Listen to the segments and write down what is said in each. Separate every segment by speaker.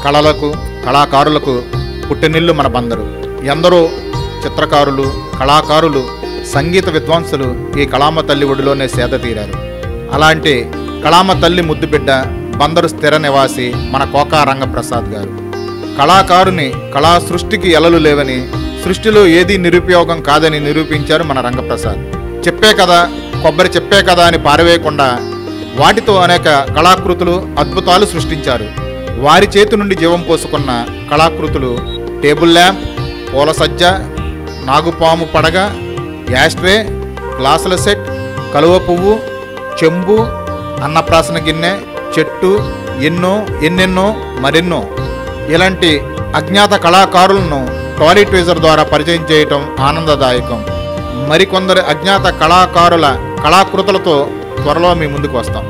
Speaker 1: కళలకు కళాకారులకు పుట్టినిల్లు మన బందరు ఎందరో చిత్రకారులు కళాకారులు సంగీత విద్వాంసులు ఈ కళామ తల్లి ఒడిలోనే సేద తీరారు అలాంటి కళామ తల్లి ముద్దుబిడ్డ బందరు స్థిర నివాసి మన కోకా రంగప్రసాద్ గారు కళాకారుని కళా సృష్టికి ఎలలు లేవని సృష్టిలో ఏదీ నిరుపయోగం కాదని నిరూపించారు మన రంగప్రసాద్ చెప్పే కదా కొబ్బరి చెప్పే కదా అని పారవేయకుండా వాటితో అనేక కళాకృతులు అద్భుతాలు సృష్టించారు వారి చేతి నుండి జీవం పోసుకున్న కళాకృతులు టేబుల్ ల్యాంప్ పూల సజ్జ నాగుపాము పడగ యాస్ట్రే గ్లాసుల సెట్ కలువ పువ్వు చెంబు అన్నప్రాసన గిన్నె చెట్టు ఎన్నో ఎన్నెన్నో మరెన్నో ఇలాంటి అజ్ఞాత కళాకారులను టాలీ ట్వీజర్ ద్వారా పరిచయం చేయటం ఆనందదాయకం మరికొందరు అజ్ఞాత కళాకారుల కళాకృతులతో త్వరలో మీ ముందుకు వస్తాం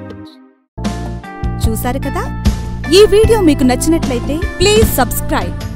Speaker 2: చూసారు కదా ఈ వీడియో మీకు నచ్చినట్లయితే ప్లీజ్ సబ్స్క్రైబ్